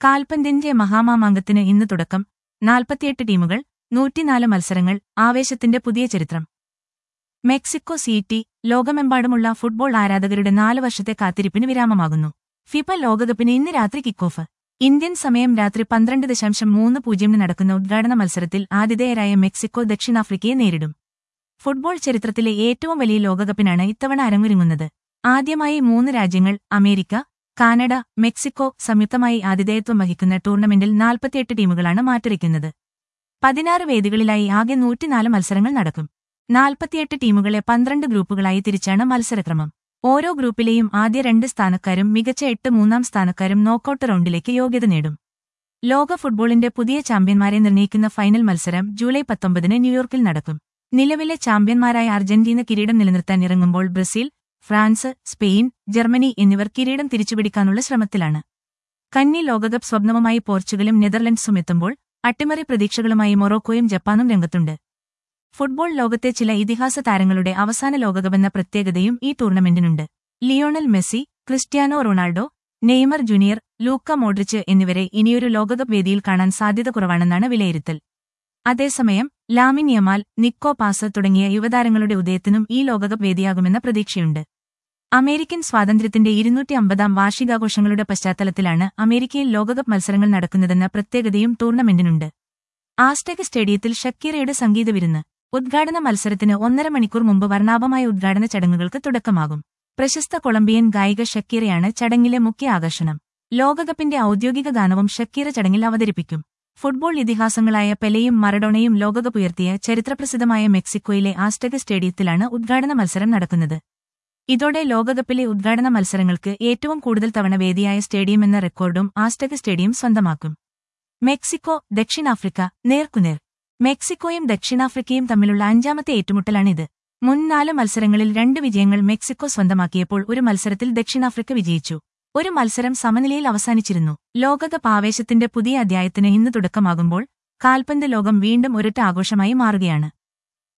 കാൽപന്തിന്റെ മഹാമാമാങ്കത്തിന് ഇന്ന് തുടക്കം നാൽപ്പത്തിയെട്ട് ടീമുകൾ നൂറ്റിനാല് മത്സരങ്ങൾ ആവേശത്തിന്റെ പുതിയ ചരിത്രം മെക്സിക്കോ സിറ്റി ലോകമെമ്പാടുമുള്ള ഫുട്ബോൾ ആരാധകരുടെ നാല് വർഷത്തെ കാത്തിരിപ്പിന് വിരാമമാകുന്നു ഫിഫ ലോകകപ്പിന് ഇന്ന് രാത്രി കിക്ക് ഓഫ് ഇന്ത്യൻ സമയം രാത്രി പന്ത്രണ്ട് ദശാംശം മൂന്ന് പൂജ്യമിന് നടക്കുന്ന ഉദ്ഘാടന മത്സരത്തിൽ ആതിഥേയരായ മെക്സിക്കോ ദക്ഷിണാഫ്രിക്കയെ നേരിടും ഫുട്ബോൾ ചരിത്രത്തിലെ ഏറ്റവും വലിയ ലോകകപ്പിനാണ് ഇത്തവണ അരങ്ങൊരുങ്ങുന്നത് ആദ്യമായി മൂന്ന് രാജ്യങ്ങൾ അമേരിക്ക കാനഡ മെക്സിക്കോ സംയുക്തമായി ആതിഥേയത്വം വഹിക്കുന്ന ടൂർണമെന്റിൽ നാൽപ്പത്തിയെട്ട് ടീമുകളാണ് മാറ്റുരയ്ക്കുന്നത് പതിനാറ് വേദികളിലായി ആകെ നൂറ്റിനാല് മത്സരങ്ങൾ നടക്കും നാൽപ്പത്തിയെട്ട് ടീമുകളെ പന്ത്രണ്ട് ഗ്രൂപ്പുകളായി തിരിച്ചാണ് മത്സരക്രമം ഓരോ ഗ്രൂപ്പിലെയും ആദ്യ രണ്ട് സ്ഥാനക്കാരും മികച്ച എട്ട് മൂന്നാം സ്ഥാനക്കാരും നോക്കൌട്ട് റൗണ്ടിലേക്ക് യോഗ്യത നേടും ലോക ഫുട്ബോളിന്റെ പുതിയ ചാമ്പ്യന്മാരെ നിർണ്ണയിക്കുന്ന ഫൈനൽ മത്സരം ജൂലൈ പത്തൊമ്പതിന് ന്യൂയോർക്കിൽ നടക്കും നിലവിലെ ചാമ്പ്യന്മാരായ അർജന്റീന കിരീടം നിലനിർത്താൻ ഇറങ്ങുമ്പോൾ ബ്രസീൽ ഫ്രാൻസ് സ്പെയിൻ ജർമ്മനി എന്നിവർ കിരീടം തിരിച്ചുപിടിക്കാനുള്ള ശ്രമത്തിലാണ് കന്നി ലോകകപ്പ് സ്വപ്നവുമായി പോർച്ചുഗലും നെതർലൻഡ്സും എത്തുമ്പോൾ അട്ടിമറി പ്രതീക്ഷകളുമായി മൊറോക്കോയും ജപ്പാനും രംഗത്തുണ്ട് ഫുട്ബോൾ ലോകത്തെ ചില ഇതിഹാസ താരങ്ങളുടെ അവസാന ലോകകപ്പെന്ന പ്രത്യേകതയും ഈ ടൂർണമെന്റിനുണ്ട് Lionel Messi Cristiano Ronaldo Neymar junior Luka Modric എന്നിവരെ ഇനിയൊരു ലോകകപ്പ് വേദിയിൽ കാണാൻ സാധ്യത കുറവാണെന്നാണ് വിലയിരുത്തൽ അതേസമയം ലാമിൻ യമാൽ നിക്കോ പാസ് തുടങ്ങിയ യുവതാരങ്ങളുടെ ഉദയത്തിനും ഈ ലോകകപ്പ് വേദിയാകുമെന്ന പ്രതീക്ഷയുണ്ട് അമേരിക്കൻ സ്വാതന്ത്ര്യത്തിന്റെ ഇരുന്നൂറ്റി അമ്പതാം വാർഷികാഘോഷങ്ങളുടെ പശ്ചാത്തലത്തിലാണ് അമേരിക്കയിൽ ലോകകപ്പ് മത്സരങ്ങൾ നടക്കുന്നതെന്ന പ്രത്യേകതയും ടൂർണമെന്റിനുണ്ട് ആസ്റ്റെക് സ്റ്റേഡിയത്തിൽ ഷക്കീറയുടെ സംഗീത വിരുന്ന് ഉദ്ഘാടന മത്സരത്തിന് ഒന്നര മണിക്കൂർ മുമ്പ് വർണ്ണാഭമായ ഉദ്ഘാടന ചടങ്ങുകൾക്ക് തുടക്കമാകും പ്രശസ്ത കൊളംബിയൻ ഗായിക ഷക്കീറയാണ് ചടങ്ങിലെ മുഖ്യ ആകർഷണം ലോകകപ്പിന്റെ ഔദ്യോഗിക ഗാനവും ഷക്കീറ ചടങ്ങിൽ അവതരിപ്പിക്കും ഫുട്ബോൾ ഇതിഹാസങ്ങളായ പെലെയും മറഡോണയും ലോകകപ്പ് ഉയർത്തിയ ചരിത്രപ്രസിദ്ധമായ മെക്സിക്കോയിലെ ആസ്റ്റെക് സ്റ്റേഡിയത്തിലാണ് ഉദ്ഘാടന മത്സരം നടക്കുന്നത് ഇതോടെ ലോകകപ്പിലെ ഉദ്ഘാടന മത്സരങ്ങൾക്ക് ഏറ്റവും കൂടുതൽ തവണ വേദിയായ സ്റ്റേഡിയം എന്ന റെക്കോർഡും ആസ്റ്റെക് സ്റ്റേഡിയം സ്വന്തമാക്കും മെക്സിക്കോ ദക്ഷിണാഫ്രിക്ക നേർക്കുനേർ മെക്സിക്കോയും ദക്ഷിണാഫ്രിക്കയും തമ്മിലുള്ള അഞ്ചാമത്തെ ഏറ്റുമുട്ടലാണിത് മുൻ നാല് മത്സരങ്ങളിൽ രണ്ട് വിജയങ്ങൾ മെക്സിക്കോ സ്വന്തമാക്കിയപ്പോൾ ഒരു മത്സരത്തിൽ ദക്ഷിണാഫ്രിക്ക വിജയിച്ചു ഒരു മത്സരം സമനിലയിൽ അവസാനിച്ചിരുന്നു ലോകകപ്പ് ആവേശത്തിന്റെ പുതിയ അധ്യായത്തിന് ഇന്ന് തുടക്കമാകുമ്പോൾ കാൽപന്ത് ലോകം വീണ്ടും ഒരൊറ്റ ആഘോഷമായി മാറുകയാണ്